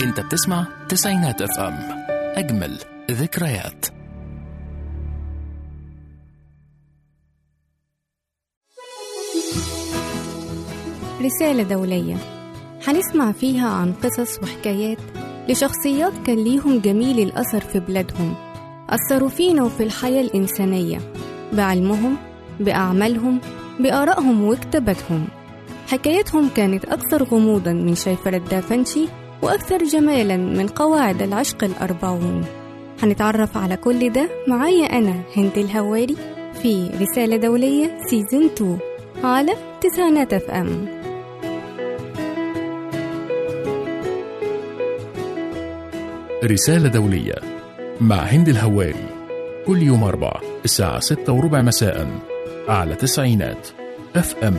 انت بتسمع تسعينات اف ام اجمل ذكريات رسالة دولية هنسمع فيها عن قصص وحكايات لشخصيات كان ليهم جميل الأثر في بلادهم أثروا فينا وفي الحياة الإنسانية بعلمهم بأعمالهم بآرائهم وكتاباتهم حكايتهم كانت أكثر غموضا من شيفرة دافنشي وأكثر جمالا من قواعد العشق الأربعون هنتعرف على كل ده معايا أنا هند الهواري في رسالة دولية سيزن 2 على تسعينات اف ام رسالة دولية مع هند الهواري كل يوم أربع الساعة ستة وربع مساء على تسعينات اف ام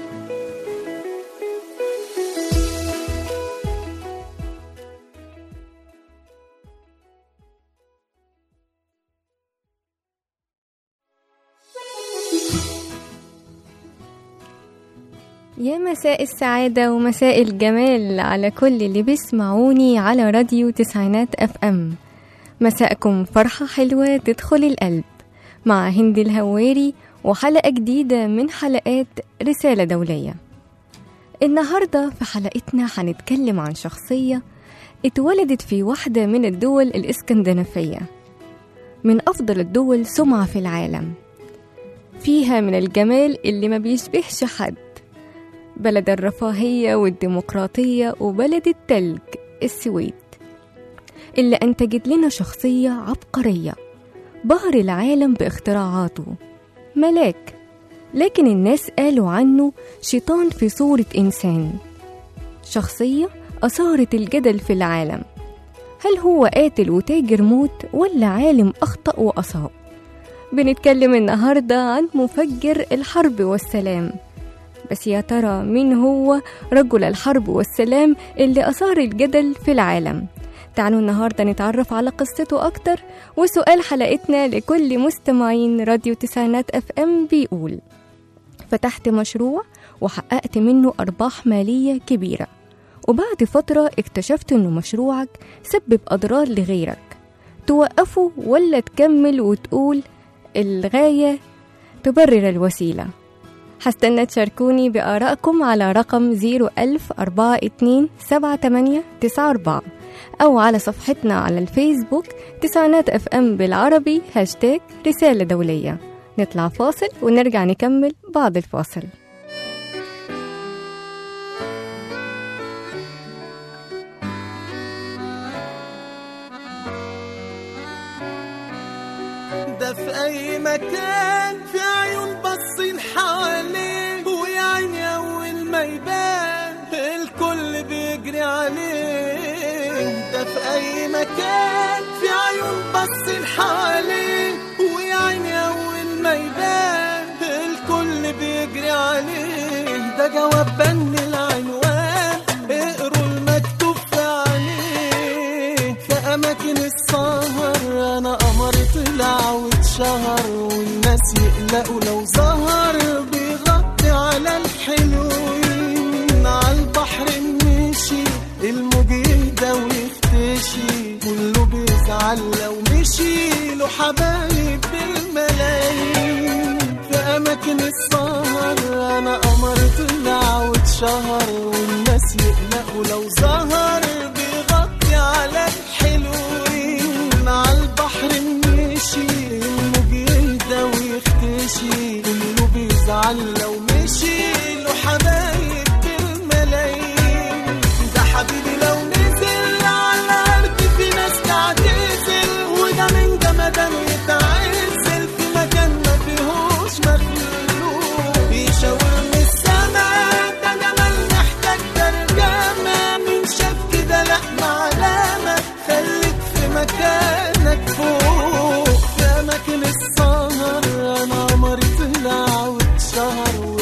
يا مساء السعادة ومساء الجمال على كل اللي بيسمعوني على راديو تسعينات اف ام مساءكم فرحة حلوة تدخل القلب مع هند الهواري وحلقة جديدة من حلقات رسالة دولية النهاردة في حلقتنا هنتكلم عن شخصية اتولدت في واحدة من الدول الإسكندنافية من أفضل الدول سمعة في العالم فيها من الجمال اللي ما بيشبهش حد بلد الرفاهية والديمقراطية وبلد التلج السويد اللي أنتجت لنا شخصية عبقرية بهر العالم باختراعاته ملاك لكن الناس قالوا عنه شيطان في صورة إنسان شخصية أثارت الجدل في العالم هل هو قاتل وتاجر موت ولا عالم أخطأ وأصاب بنتكلم النهاردة عن مفجر الحرب والسلام بس يا ترى مين هو رجل الحرب والسلام اللي أثار الجدل في العالم تعالوا النهاردة نتعرف على قصته أكتر وسؤال حلقتنا لكل مستمعين راديو تسعينات أف أم بيقول فتحت مشروع وحققت منه أرباح مالية كبيرة وبعد فترة اكتشفت إنه مشروعك سبب أضرار لغيرك توقفه ولا تكمل وتقول الغاية تبرر الوسيلة هستنى تشاركوني بآرائكم على رقم 010427894 أو على صفحتنا على الفيسبوك تسعينات اف ام بالعربي هاشتاج رسالة دولية نطلع فاصل ونرجع نكمل بعد الفاصل ده في اي مكان في عيون باصين حواليه ويا عيني اول ما يبان الكل بيجري عليه ده في اي مكان في عيون باصين حواليه ويا عيني اول ما يبان الكل بيجري عليه ده جواب بن العنوان اقروا المكتوب في عليه في اماكن السهر انا قمر طلع واتشهر والناس يقلقوا لو ظهر بيغطي على الحلوين على البحر مشي الموج يهدى ويختشي كله بيزعل لو مشي له حبايب بالملايين في اماكن السهر انا قمر طلع واتشهر والناس يقلقوا لو ظهر بيغطي على الحلوين على البحر مشي الموج يهدى ويختشي كله بيزعل لو مشي له حبايب بالملايين ده حبيبي لو نزل على الارض في ناس تعتزل وده من جمدان يتعزل في مكان ما فيهوش مخلوق بيشاور من السما ده جمال محتاج ترجمة مين شاف كده لا معلمة خليك في مكانك فوق في أماكن السهر أنا قمر طلع واتشهر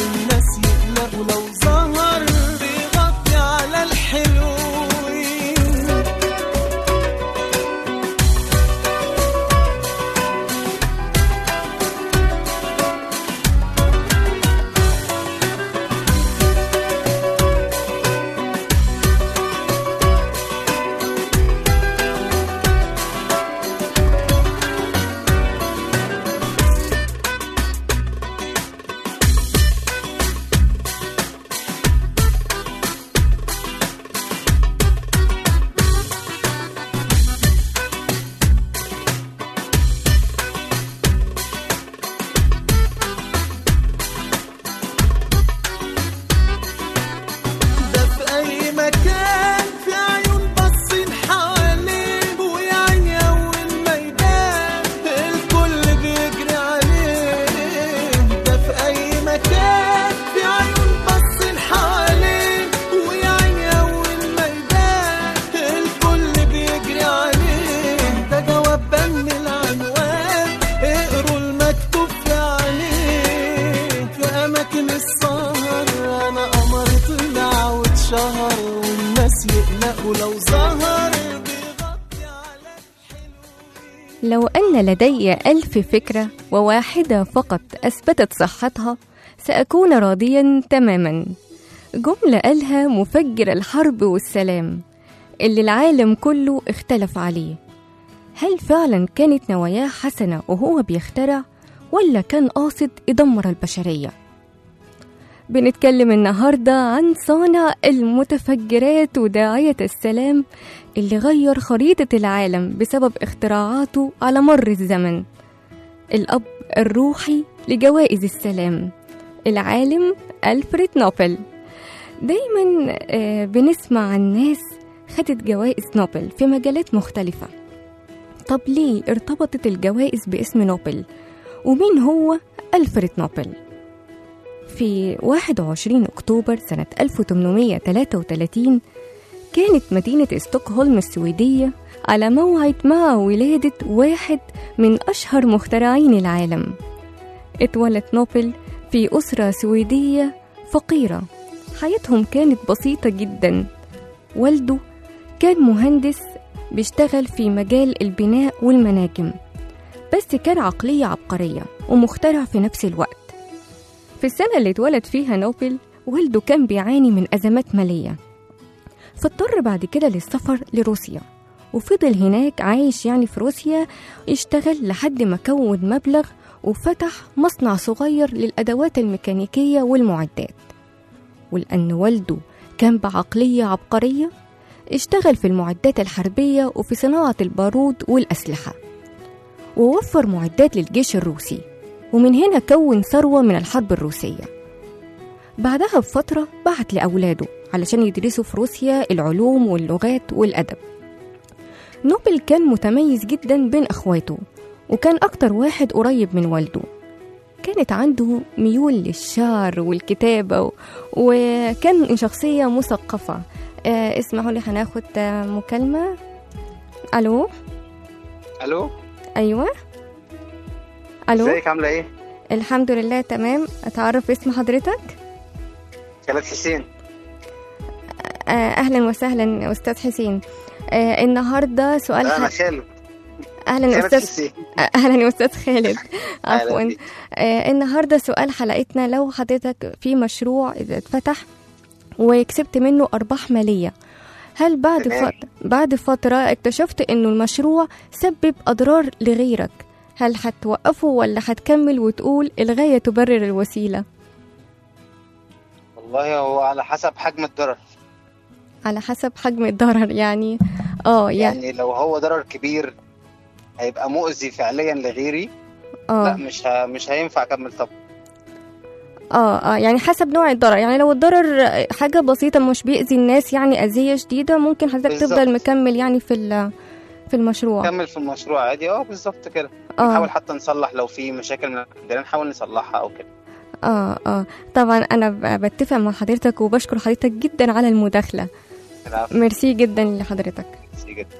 اتشهر والناس يقلقوا لو ظهر بيغطي على لو أن لدي ألف فكرة وواحدة فقط أثبتت صحتها سأكون راضيا تماما جملة قالها مفجر الحرب والسلام اللي العالم كله اختلف عليه هل فعلا كانت نواياه حسنة وهو بيخترع ولا كان قاصد يدمر البشرية بنتكلم النهاردة عن صانع المتفجرات وداعية السلام اللي غير خريطة العالم بسبب اختراعاته على مر الزمن الأب الروحي لجوائز السلام العالم ألفريد نوبل دايما آه، بنسمع عن ناس خدت جوائز نوبل في مجالات مختلفة طب ليه ارتبطت الجوائز باسم نوبل ومين هو ألفريد نوبل في 21 أكتوبر سنة 1833 كانت مدينة ستوكهولم السويدية على موعد مع ولادة واحد من أشهر مخترعين العالم اتولد نوبل في أسرة سويدية فقيرة حياتهم كانت بسيطة جدا والده كان مهندس بيشتغل في مجال البناء والمناجم بس كان عقلية عبقرية ومخترع في نفس الوقت في السنة اللي اتولد فيها نوبل والده كان بيعاني من أزمات مالية فاضطر بعد كده للسفر لروسيا وفضل هناك عايش يعني في روسيا يشتغل لحد ما كون مبلغ وفتح مصنع صغير للأدوات الميكانيكية والمعدات ولأن والده كان بعقلية عبقرية اشتغل في المعدات الحربية وفي صناعة البارود والأسلحة ووفر معدات للجيش الروسي ومن هنا كون ثروة من الحرب الروسية بعدها بفترة بعت لأولاده علشان يدرسوا في روسيا العلوم واللغات والأدب نوبل كان متميز جدا بين أخواته وكان أكتر واحد قريب من والده كانت عنده ميول للشعر والكتابة و... وكان شخصية مثقفة آه اسمحوا لي هناخد آه، مكالمة ألو الو أيوة ألو ازيك عامله ايه الحمد لله تمام أتعرف اسم حضرتك خالد حسين آه أهلا وسهلا أستاذ حسين آه النهاردة سؤال انا ح... خالد أهلا خالد أستاذ حسين أهلا يا أستاذ خالد أهلا عفوا بيك. آه النهاردة سؤال حلقتنا لو حضرتك في مشروع إذا اتفتح وكسبت منه أرباح مالية هل بعد تمام. فترة بعد فترة اكتشفت إنه المشروع سبب أضرار لغيرك هل هتوقفه ولا هتكمل وتقول الغاية تبرر الوسيلة والله هو على حسب حجم الضرر على حسب حجم الضرر يعني اه يعني يعني لو هو ضرر كبير هيبقى مؤذي فعليا لغيري لا اه مش ه... مش هينفع اكمل طب اه اه يعني حسب نوع الضرر يعني لو الضرر حاجة بسيطة مش بيأذي الناس يعني أذية شديدة ممكن حضرتك بالظبط. تفضل مكمل يعني في ال- في المشروع كمل في المشروع عادي اه بالظبط كده اه نحاول حتى نصلح لو في مشاكل من عندنا نحاول نصلحها او كده اه اه طبعا انا ب- بتفق مع حضرتك وبشكر حضرتك جدا على المداخله العفو ميرسي جدا لحضرتك ميرسي جدا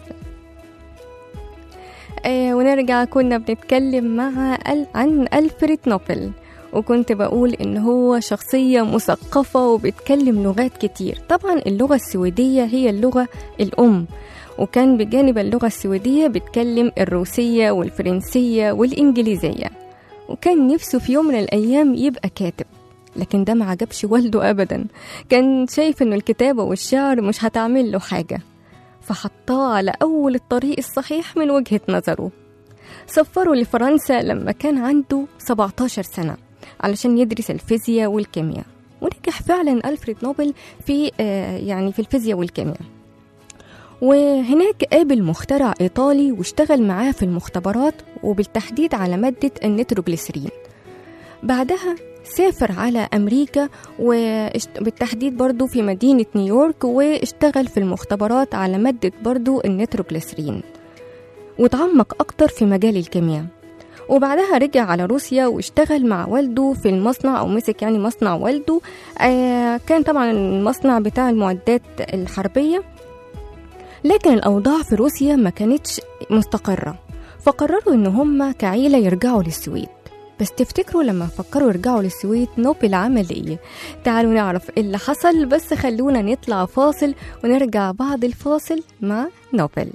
آه ونرجع كنا بنتكلم مع ال... عن ألفريد نوبل وكنت بقول إن هو شخصية مثقفة وبيتكلم لغات كتير طبعا اللغة السويدية هي اللغة الأم وكان بجانب اللغة السويدية بيتكلم الروسية والفرنسية والإنجليزية وكان نفسه في يوم من الأيام يبقى كاتب لكن ده ما عجبش والده أبدا كان شايف إنه الكتابة والشعر مش هتعمل له حاجة فحطاه على أول الطريق الصحيح من وجهة نظره سفره لفرنسا لما كان عنده 17 سنة علشان يدرس الفيزياء والكيمياء ونجح فعلا ألفريد نوبل في آه، يعني في الفيزياء والكيمياء وهناك قابل مخترع إيطالي واشتغل معاه في المختبرات وبالتحديد على مادة النيتروجليسرين بعدها سافر على أمريكا وبالتحديد برضو في مدينة نيويورك واشتغل في المختبرات على مادة برضو النيتروجليسرين وتعمق أكتر في مجال الكيمياء وبعدها رجع على روسيا واشتغل مع والده في المصنع أو مسك يعني مصنع والده آه كان طبعا المصنع بتاع المعدات الحربية لكن الأوضاع في روسيا ما كانتش مستقرة فقرروا إن هم كعيلة يرجعوا للسويد بس تفتكروا لما فكروا يرجعوا للسويد نوبل عمل ايه تعالوا نعرف إيه اللي حصل بس خلونا نطلع فاصل ونرجع بعد الفاصل مع نوبل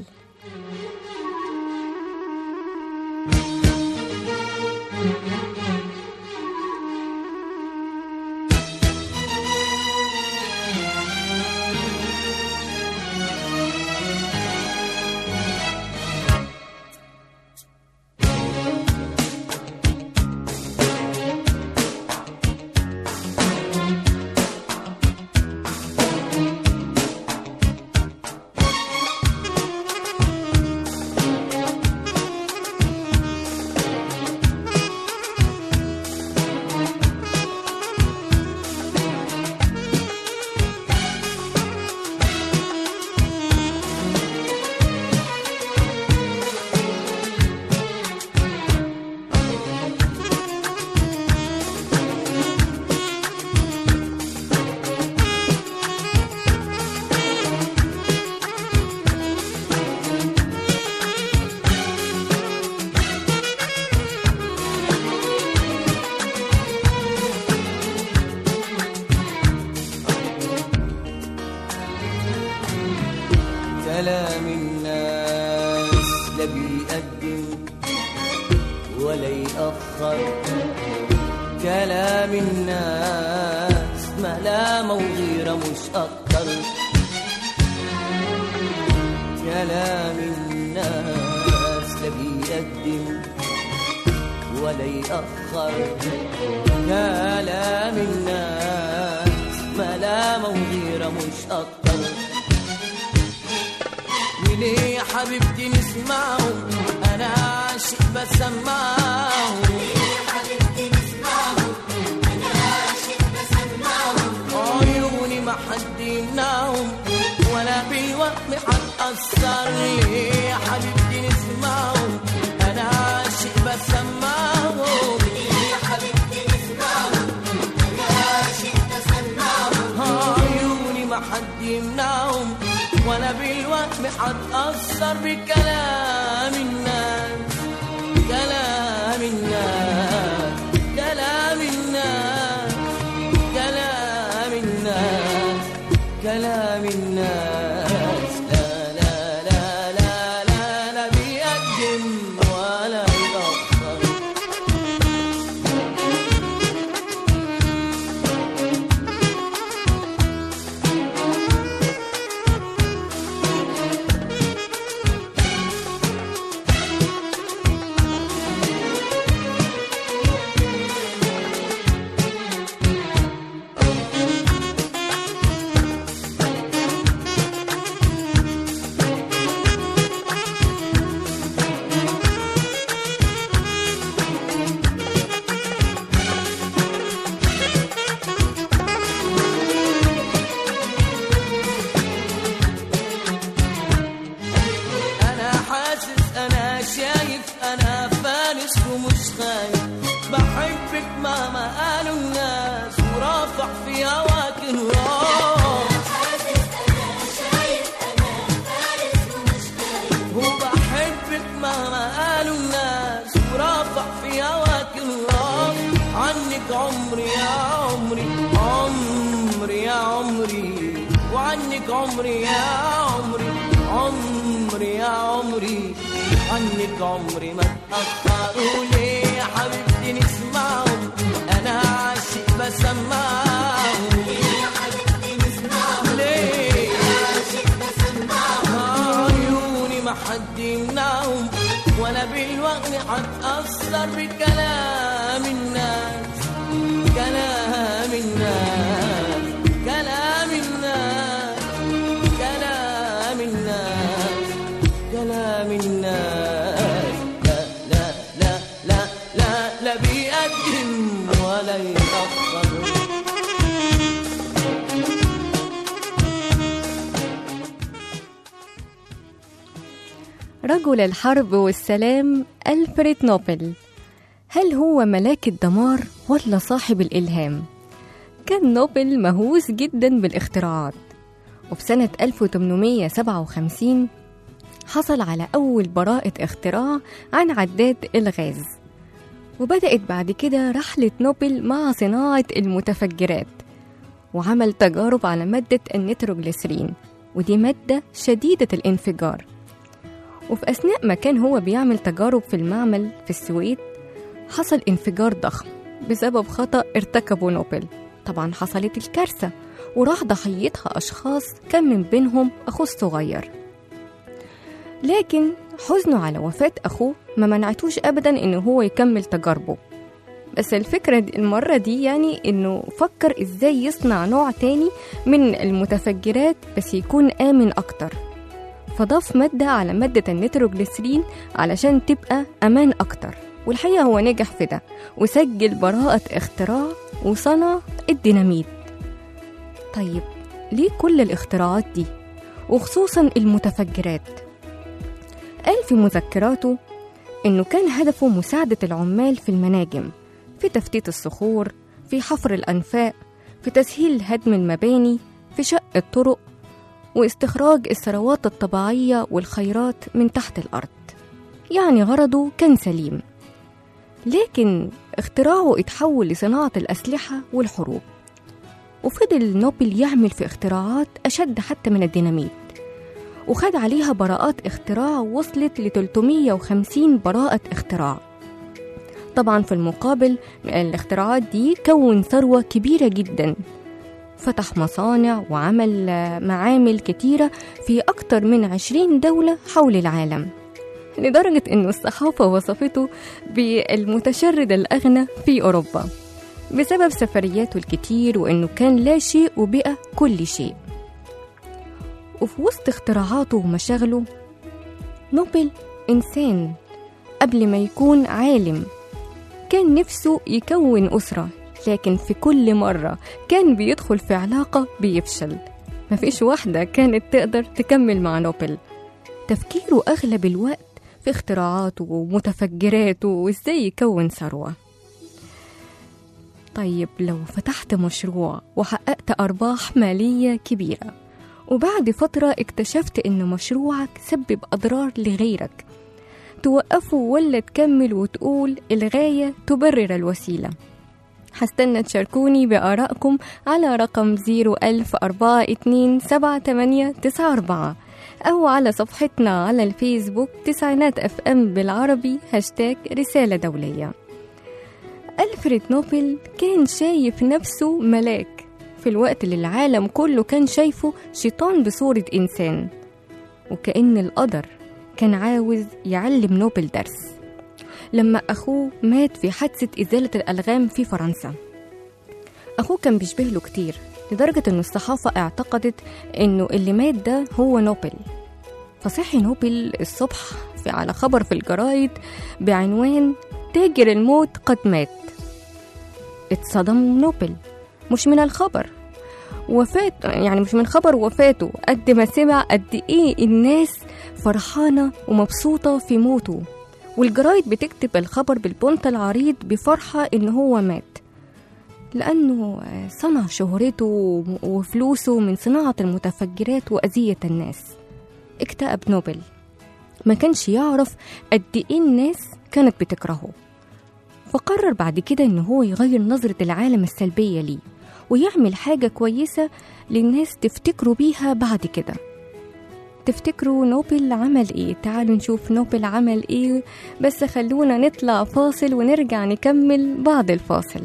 كلام الناس لا بيقدم ولا يأخر كلام الناس ملامة وغيرة مش أكتر كلام الناس لا بيقدم ولا يأخر كلام الناس ملامة وغيرة مش أكتر وليه يا حبيبتي نسمعهم انا عاشق بسمعهم عيوني ما حد يمنعهم ولا بالوهم هتأثر ليه يا حبيبتي نسمعهم انا عاشق بسمعهم عيوني ما حد يمنعهم ولا بالوهم هتأثر بكلام الناس كلام الناس كلام الناس كلام الناس كلام الناس لا لا لا لا لا لا بيقدم ولا يأخر انا حاسس انا شايف انا فانس ومش خايف بحبك مهما قالوا الناس ورافع في هواك الراس وبحبك مهما قالوا الناس ورافع في هواك الراس عنك عمري يا عمري عمري يا عمري وعنك عمري يا عمري عمري يا عمري عنك عمري ما تأخروا ليه يا حبيبتي نسمعهم أنا عاشق بسمعهم ليه عيوني ما حد يمنعهم ولا بالوقت هتأثر بكلام الناس كلام الناس كلام الناس كلام الناس كلام الناس لا لا لا لا لا لا بيقدم ولا يأخر رجل الحرب والسلام ألفريد نوبل هل هو ملاك الدمار ولا صاحب الإلهام؟ كان نوبل مهووس جدا بالاختراعات وفي سنة 1857 حصل على أول براءة اختراع عن عداد الغاز وبدأت بعد كده رحلة نوبل مع صناعة المتفجرات وعمل تجارب على مادة النيتروجليسرين ودي مادة شديدة الانفجار وفي أثناء ما كان هو بيعمل تجارب في المعمل في السويد حصل انفجار ضخم بسبب خطأ ارتكبه نوبل طبعا حصلت الكارثة وراح ضحيتها أشخاص كان من بينهم أخوه الصغير لكن حزنه على وفاة أخوه ما منعتوش أبدا إنه هو يكمل تجاربه بس الفكرة دي المرة دي يعني إنه فكر إزاي يصنع نوع تاني من المتفجرات بس يكون آمن أكتر فضاف مادة على مادة النيتروجليسرين علشان تبقى أمان أكتر والحقيقة هو نجح في ده وسجل براءة اختراع وصنع الديناميت طيب ليه كل الاختراعات دي وخصوصا المتفجرات قال في مذكراته إنه كان هدفه مساعدة العمال في المناجم في تفتيت الصخور في حفر الأنفاق في تسهيل هدم المباني في شق الطرق واستخراج الثروات الطبيعية والخيرات من تحت الأرض يعني غرضه كان سليم لكن اختراعه اتحول لصناعة الأسلحة والحروب وفضل نوبل يعمل في اختراعات أشد حتى من الديناميت وخد عليها براءات اختراع وصلت ل 350 براءة اختراع طبعا في المقابل الاختراعات دي كون ثروة كبيرة جدا فتح مصانع وعمل آه، معامل كتيرة في أكتر من 20 دولة حول العالم لدرجة أن الصحافة وصفته بالمتشرد الأغنى في أوروبا بسبب سفرياته الكتير وأنه كان لا شيء وبقى كل شيء وفي وسط اختراعاته ومشاغله نوبل إنسان قبل ما يكون عالم كان نفسه يكون أسرة لكن في كل مرة كان بيدخل في علاقة بيفشل مفيش واحدة كانت تقدر تكمل مع نوبل تفكيره أغلب الوقت في اختراعاته ومتفجراته وإزاي يكون ثروة طيب لو فتحت مشروع وحققت أرباح مالية كبيرة وبعد فترة اكتشفت إن مشروعك سبب أضرار لغيرك توقفه ولا تكمل وتقول الغاية تبرر الوسيلة هستنى تشاركوني بآرائكم على رقم 010427894 أو على صفحتنا على الفيسبوك تسعينات اف ام بالعربي هاشتاج رسالة دولية ألفريد نوبل كان شايف نفسه ملاك في الوقت اللي العالم كله كان شايفه شيطان بصورة إنسان وكأن القدر كان عاوز يعلم نوبل درس لما أخوه مات في حادثة إزالة الألغام في فرنسا أخوه كان بيشبه له كتير لدرجة إن الصحافة اعتقدت إنه اللي مات ده هو نوبل فصحي نوبل الصبح في على خبر في الجرايد بعنوان تاجر الموت قد مات اتصدم نوبل مش من الخبر وفاة يعني مش من خبر وفاته قد ما سمع قد ايه الناس فرحانة ومبسوطة في موته والجرايد بتكتب الخبر بالبنط العريض بفرحة إن هو مات لأنه صنع شهرته وفلوسه من صناعة المتفجرات وأذية الناس اكتئب نوبل ما كانش يعرف قد إيه الناس كانت بتكرهه فقرر بعد كده إن هو يغير نظرة العالم السلبية ليه ويعمل حاجة كويسة للناس تفتكروا بيها بعد كده تفتكروا نوبل عمل ايه تعالوا نشوف نوبل عمل ايه بس خلونا نطلع فاصل ونرجع نكمل بعد الفاصل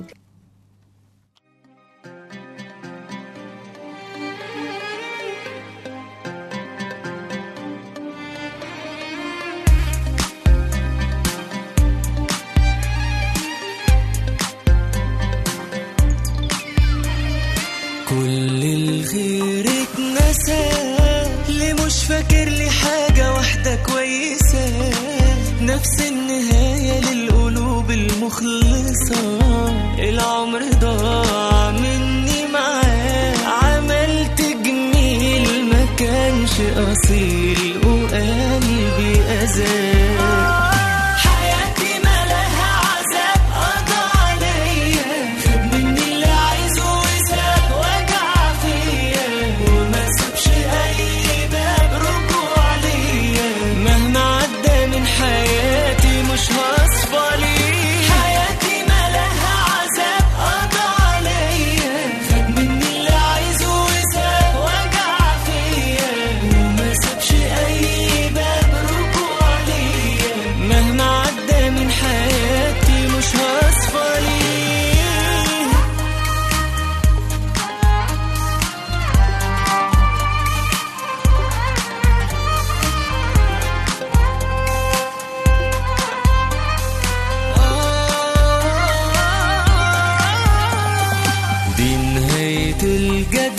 كل الخير اتنسى اللي مش فاكر لي حاجة واحدة كويسة نفس النهاية للقلوب المخلصة العمر ضاع مني معاه عملت جميل ما كانش أصيل وقلبي أذاه حياتي مالها عذاب قضى عليا خد مني اللي عايزه وساب وجع فيا وما سابش اي باب رجوع ليا مهما عدى من حياتي مش هصفى ليه حياتي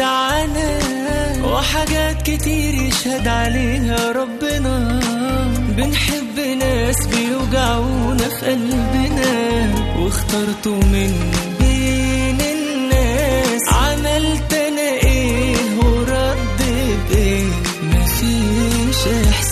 العناء وحاجات كتير يشهد عليها ربنا بنحب ناس بيوجعونا في قلبنا واخترته من بين الناس عملت انا ايه ورد بايه مفيش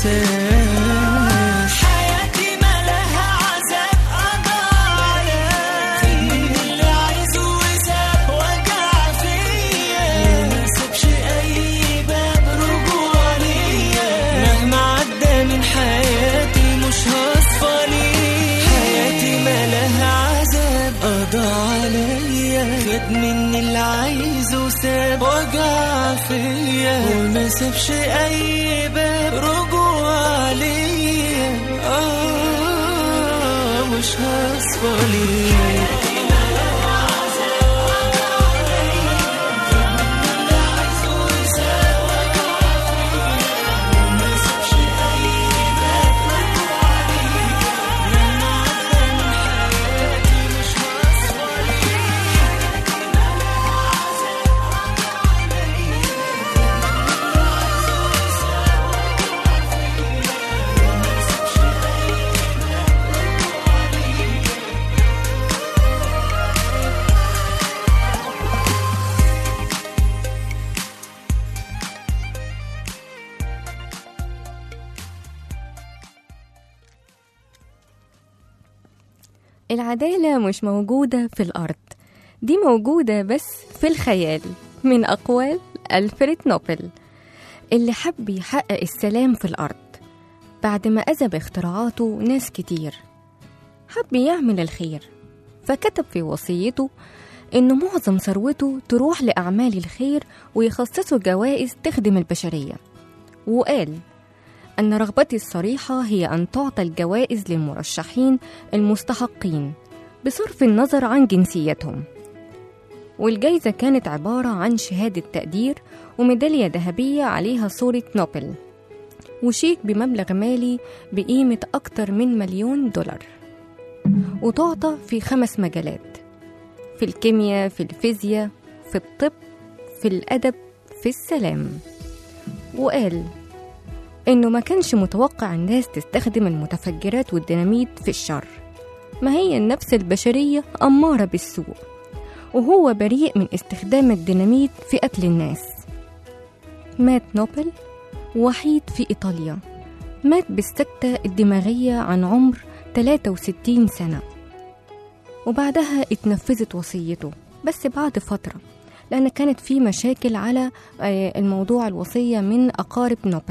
احساس حياتي مالها عذاب قضايا اللي عايزه وساب وجع فيا ما سابش اي باب رجوع ليا مهما عدى من حياتي مش هصفى ليه حياتي مالها عذاب قضى عليا خد مني اللي عايزه وساب وجع فيا وما سابش اي باب رجوع ليا اه مش هصفى ليه العدالة مش موجودة في الأرض دي موجودة بس في الخيال من أقوال ألفريد نوبل اللي حب يحقق السلام في الأرض بعد ما أذى باختراعاته ناس كتير حب يعمل الخير فكتب في وصيته إن معظم ثروته تروح لأعمال الخير ويخصصوا جوائز تخدم البشرية وقال أن رغبتي الصريحة هي أن تعطى الجوائز للمرشحين المستحقين بصرف النظر عن جنسيتهم والجايزة كانت عبارة عن شهادة تقدير وميدالية ذهبية عليها صورة نوبل وشيك بمبلغ مالي بقيمة أكتر من مليون دولار وتعطى في خمس مجالات في الكيمياء في الفيزياء في الطب في الأدب في السلام وقال إنه ما كانش متوقع الناس تستخدم المتفجرات والديناميت في الشر ما هي النفس البشرية أمارة بالسوء وهو بريء من استخدام الديناميت في قتل الناس مات نوبل وحيد في إيطاليا مات بالسكتة الدماغية عن عمر 63 سنة وبعدها اتنفذت وصيته بس بعد فترة لأن كانت في مشاكل على آه، الموضوع الوصية من أقارب نوبل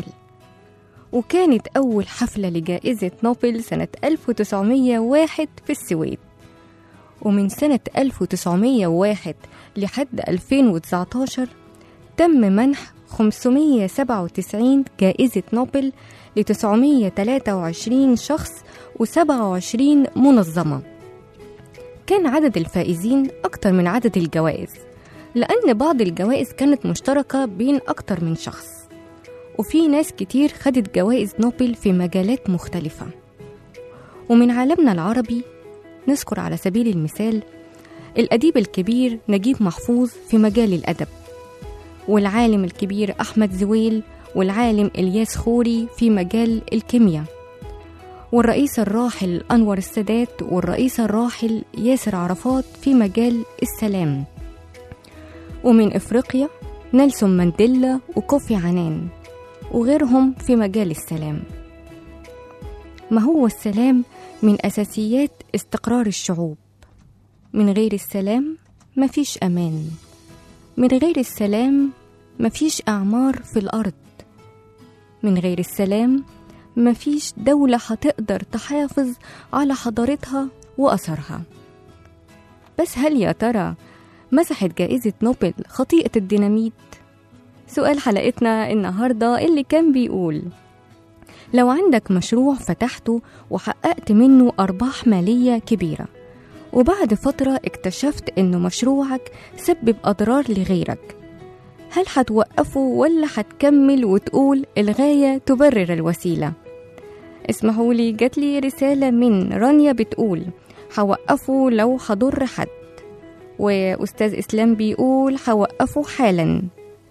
وكانت أول حفلة لجائزة نوبل سنة 1901 في السويد ومن سنة 1901 لحد 2019 تم منح 597 جائزة نوبل ل 923 شخص و27 منظمة كان عدد الفائزين أكتر من عدد الجوائز لأن بعض الجوائز كانت مشتركة بين أكتر من شخص وفي ناس كتير خدت جوائز نوبل في مجالات مختلفة ومن عالمنا العربي نذكر على سبيل المثال الأديب الكبير نجيب محفوظ في مجال الأدب والعالم الكبير أحمد زويل والعالم إلياس خوري في مجال الكيمياء والرئيس الراحل أنور السادات والرئيس الراحل ياسر عرفات في مجال السلام ومن إفريقيا نيلسون مانديلا وكوفي عنان وغيرهم في مجال السلام ما هو السلام من أساسيات استقرار الشعوب من غير السلام مفيش أمان من غير السلام مفيش أعمار في الأرض من غير السلام مفيش دولة هتقدر تحافظ على حضارتها وأثرها بس هل يا ترى مسحت جائزة نوبل خطيئة الديناميت؟ سؤال حلقتنا النهاردة اللي كان بيقول لو عندك مشروع فتحته وحققت منه أرباح مالية كبيرة وبعد فترة اكتشفت إنه مشروعك سبب أضرار لغيرك هل هتوقفه ولا هتكمل وتقول الغاية تبرر الوسيلة؟ اسمحوا لي جات لي رسالة من رانيا بتقول هوقفه لو هضر حد وأستاذ إسلام بيقول هوقفه حالا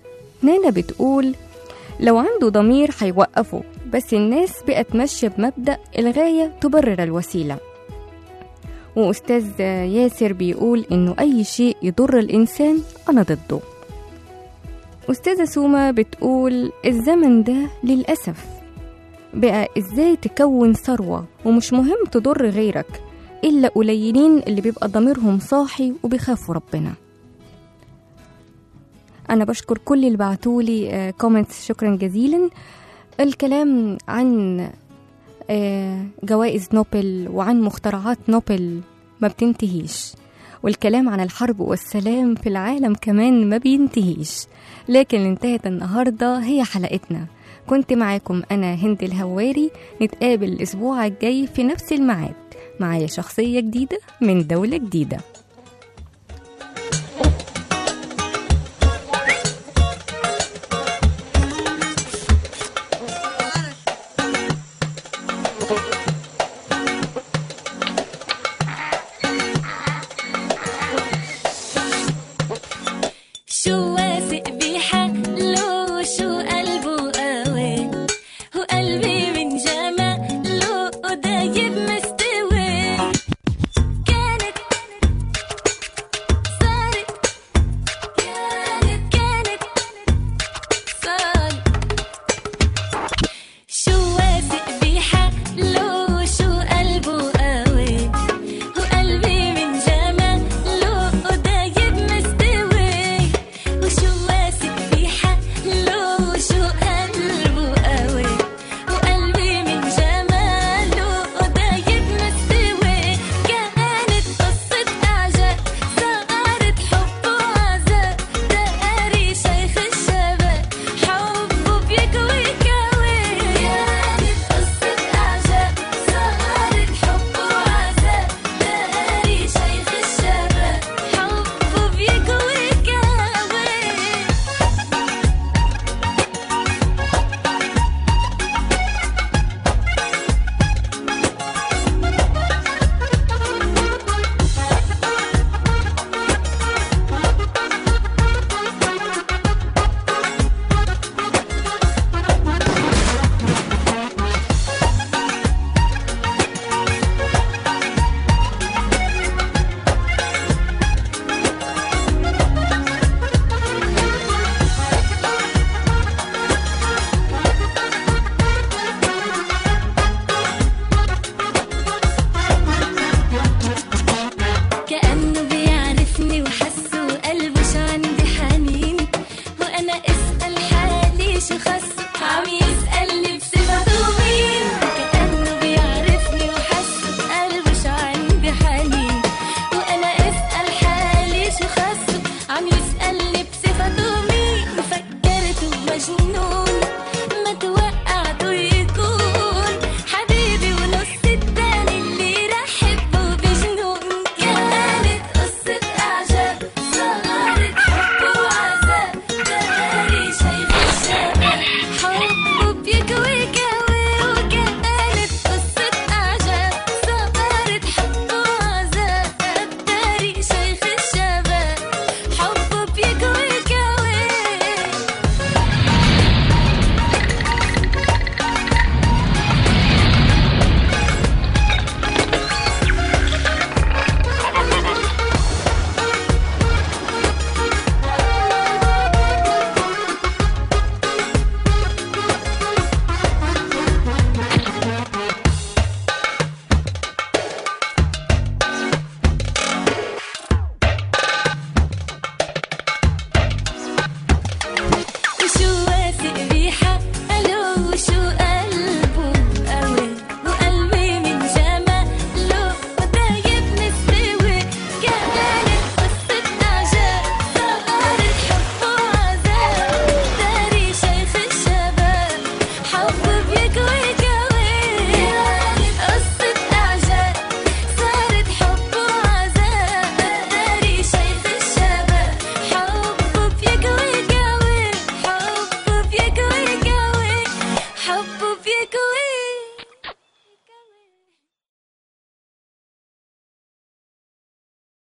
نانا بتقول لو عنده ضمير هيوقفه بس الناس بقت ماشية بمبدأ الغاية تبرر الوسيلة وأستاذ ياسر بيقول إنه أي شيء يضر الإنسان أنا ضده أستاذة سوما بتقول الزمن ده للأسف بقى إزاي تكون ثروة ومش مهم تضر غيرك إلا قليلين اللي بيبقى ضميرهم صاحي وبيخافوا ربنا أنا بشكر كل اللي بعتولي كومنتس شكرا جزيلا الكلام عن آه، جوائز نوبل وعن مخترعات نوبل ما بتنتهيش والكلام عن الحرب والسلام في العالم كمان ما بينتهيش لكن اللي انتهت النهاردة هي حلقتنا كنت معاكم أنا هند الهواري نتقابل الأسبوع الجاي في نفس الميعاد معايا شخصية جديدة من دولة جديدة شو واثق بحاله شو قلبه قوي هو قلبي من جماله دايب مستوي كانت صارت كانت كانت صارت شو واثق بحاله شو قلبه قوي هو قلبي من جماله دايب مستوي وشو واثق بحاله شو قلبه قوي وقلبي من جماله دايب مستوي كانت قصة إعجاب صارت حب وعذاب داري شيخ الشباب حبه بيكوي كوي كانت قصة إعجاب صارت حب وعذاب داري شيخ الشباب حبه بيكوي كوي كأنه بيعرفني وحسه وقلبه شو عندي حنين وأنا أسأل حالي شو خصه عم يسألني بصفته مين كأنه بيعرفني وحسه وقلبه شو عندي حنين وأنا أسأل حالي شو خصه عم يسألني بصفته مين فكرته مجنون ما توقعته يكون حبيبي ونص التاني اللي رح حبه بجنون كانت قصة إعجاب صارت حب وعذاب داري شيخ الشباب حبه بيكوي كوي وكانت قصة إعجاب صارت حب وعذاب داري شيخ الشباب حبه بيكوي كوي وشو واثق بحاله وشو قلبه قوي وقلبي من جماله دايب مستوي كانت قصة إعجاب صارت حب وعذاب داري شيخ الشباب حب بيكوي كوي قصة إعجاب صارت حب وعذاب داري شيخ الشباب حب بيكوي كوي حب بيكوي كوي حب بيكوي